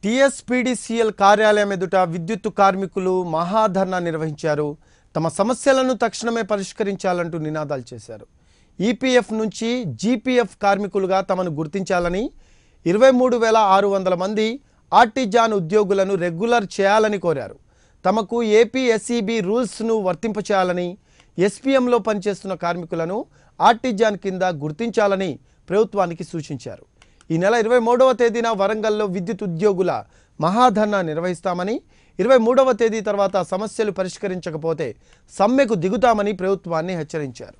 టీఎస్పీడీసీఎల్ కార్యాలయం ఎదుట విద్యుత్తు కార్మికులు మహాధర్నా నిర్వహించారు తమ సమస్యలను తక్షణమే పరిష్కరించాలంటూ నినాదాలు చేశారు ఈపీఎఫ్ నుంచి జీపీఎఫ్ కార్మికులుగా తమను గుర్తించాలని ఇరవై మూడు వేల ఆరు వందల మంది ఆర్టిజాన్ ఉద్యోగులను రెగ్యులర్ చేయాలని కోరారు తమకు ఏపీఎస్ఈబి రూల్స్ను వర్తింపచేయాలని ఎస్పీఎంలో పనిచేస్తున్న కార్మికులను ఆర్టిజాన్ కింద గుర్తించాలని ప్రభుత్వానికి సూచించారు ఈ నెల ఇరవై మూడవ తేదీన వరంగల్లో విద్యుత్ ఉద్యోగుల మహాధర్నా నిర్వహిస్తామని ఇరవై మూడవ తేదీ తర్వాత సమస్యలు పరిష్కరించకపోతే సమ్మెకు దిగుతామని ప్రభుత్వాన్ని హెచ్చరించారు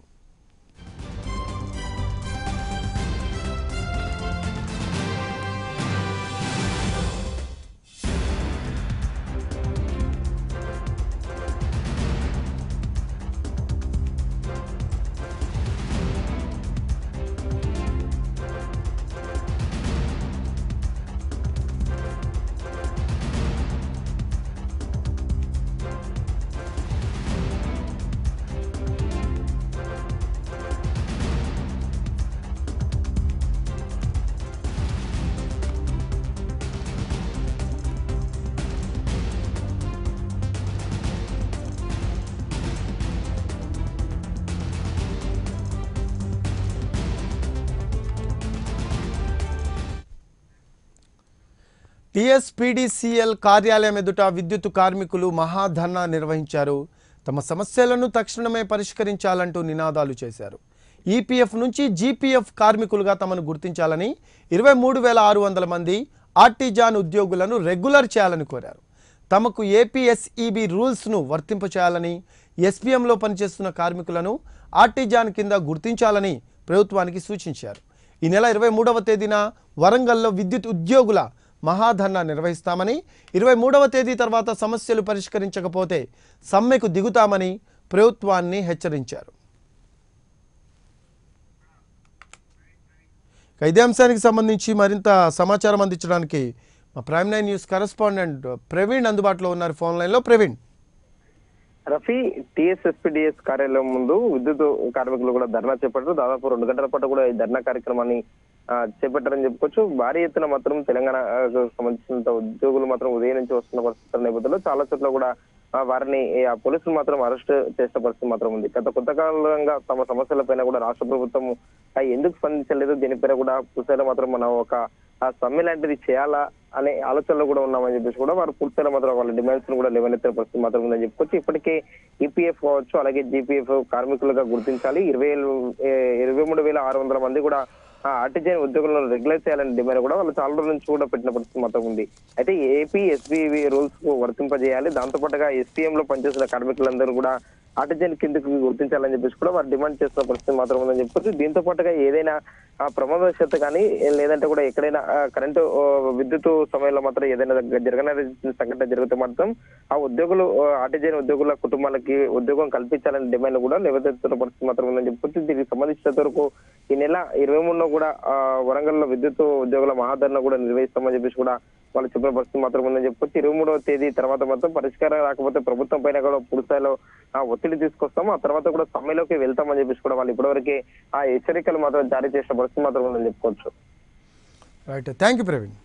టీఎస్పీడీసీఎల్ కార్యాలయం ఎదుట విద్యుత్ కార్మికులు మహాధర్నా నిర్వహించారు తమ సమస్యలను తక్షణమే పరిష్కరించాలంటూ నినాదాలు చేశారు ఈపీఎఫ్ నుంచి జీపీఎఫ్ కార్మికులుగా తమను గుర్తించాలని ఇరవై మూడు వేల ఆరు వందల మంది ఆర్టిజాన్ ఉద్యోగులను రెగ్యులర్ చేయాలని కోరారు తమకు ఏపీఎస్ఈబి రూల్స్ను వర్తింపచేయాలని ఎస్పీఎంలో పనిచేస్తున్న కార్మికులను ఆర్టిజాన్ కింద గుర్తించాలని ప్రభుత్వానికి సూచించారు ఈ నెల ఇరవై మూడవ తేదీన వరంగల్లో విద్యుత్ ఉద్యోగుల మహాధర్నా నిర్వహిస్తామని ఇరవై మూడవ తేదీ తర్వాత సమస్యలు పరిష్కరించకపోతే సమ్మెకు దిగుతామని ప్రభుత్వాన్ని హెచ్చరించారు ఇక ఇదే అంశానికి సంబంధించి మరింత సమాచారం అందించడానికి మా Prime nine news correspondent Praveen అందుబాటులో ఉన్నారు ఫోన్ లైన్లో ప్రవీణ్ రఫీ టిఎస్ఎస్పీడిఎస్ కార్యాలయం ముందు విద్యుత్ కార్మికులు కూడా ధర్నా చేపట్టారు దాదాపు రెండు గంటల పాటు కూడా ఈ ధర్నా కార్యక్రమాన్ని ఆ, చేపట్టారని చెప్పుకోవచ్చు భారీ ఎత్తున మాత్రం తెలంగాణ ఆ, సంబంధించిన ఉద్యోగులు మాత్రం ఉదయం నుంచి వస్తున్న పరిస్థితుల నేపథ్యంలో చాలా చోట్ల కూడా ఆ, వారిని ఆ, పోలీసులు మాత్రం అరెస్ట్ చేసిన పరిస్థితి మాత్రం ఉంది గత కొంతకాలంగా తమ సమస్యలపైన కూడా రాష్ట్ర ప్రభుత్వం ఆ, ఎందుకు స్పందించలేదు దీనిపైన కూడా పూర్తిగా మాత్రం మనం ఒక ఆ సమ్మె లాంటిది చేయాలా అనే ఆలోచనలో కూడా ఉన్నామని చెప్పేసి కూడా వారు పూర్తిగా మాత్రం వాళ్ళ డిమాండ్స్ కూడా లేవనెత్తిన పరిస్థితి మాత్రం ఉందని చెప్పుకోవచ్చు ఇప్పటికే ఈపీఎఫ్ కావచ్చు అలాగే జీపీఎఫ్ కార్మికులుగా గుర్తించాలి ఇరవై ఇరవై మూడు వేల ఆరు వందల మంది కూడా ఆ ఆర్టిజన్ ఉద్యోగులను రెగ్యులర్ చేయాలనే డిమాండ్ కూడా వాళ్ళు చాలా రోజుల నుంచి కూడా పెట్టిన పరిస్థితి మాత్రం ఉంది అయితే ఏపీ ఎస్బీవి రూల్స్ కు వర్తింపజేయాలి దాంతో పాటుగా ఎస్పీఎం లో పనిచేసిన కార్మికులందరూ కూడా ఆర్టిజన్ కిందకు గుర్తించాలని చెప్పేసి కూడా వారు డిమాండ్ చేస్తున్న పరిస్థితి మాత్రం ఉందని చెప్పుకోవచ్చు దీంతో పాటుగా ఏదైనా ఆ ప్రమాదవశాత్తు కానీ లేదంటే కూడా ఎక్కడైనా ఆ, కరెంటు ఆ, విద్యుత్ సమయంలో మాత్రం ఏదైనా జరగని సంఘటన జరిగితే మాత్రం ఆ ఉద్యోగులు ఆ, ఆర్టిజన్ ఉద్యోగుల కుటుంబాలకి ఉద్యోగం కల్పించాలని డిమాండ్ కూడా నిలబెడుతున్న పరిస్థితి మాత్రం ఉందని చెప్పుకోవచ్చు దీనికి సంబంధించినంత వరకు ఈ నెల ఇరవై మూడులో కూడా ఆ, వరంగల్లో విద్యుత్ ఉద్యోగుల మహాధరణ కూడా నిర్వహిస్తామని చెప్పేసి కూడా వాళ్ళు చెప్పిన పరిస్థితి మాత్రం ఉందని చెప్పుకోవచ్చు ఇరవై మూడవ తేదీ తర్వాత మాత్రం పరిష్కారం రాకపోతే ప్రభుత్వం పైన కూడా పూర్తి స్థాయిలో ఆ ఒత్తిడి తీసుకొస్తాం ఆ తర్వాత కూడా సమ్మెలోకి వెళ్తామని చెప్పేసి కూడా వాళ్ళు ఇప్పటివరకే ఆ హెచ్చరికలు మాత్రం జారీ చేసిన పరిస్థితి మాత్రం ఉందని చెప్పుకోవచ్చు రైట్ థ్యాంక్ యూ ప్రవీణ్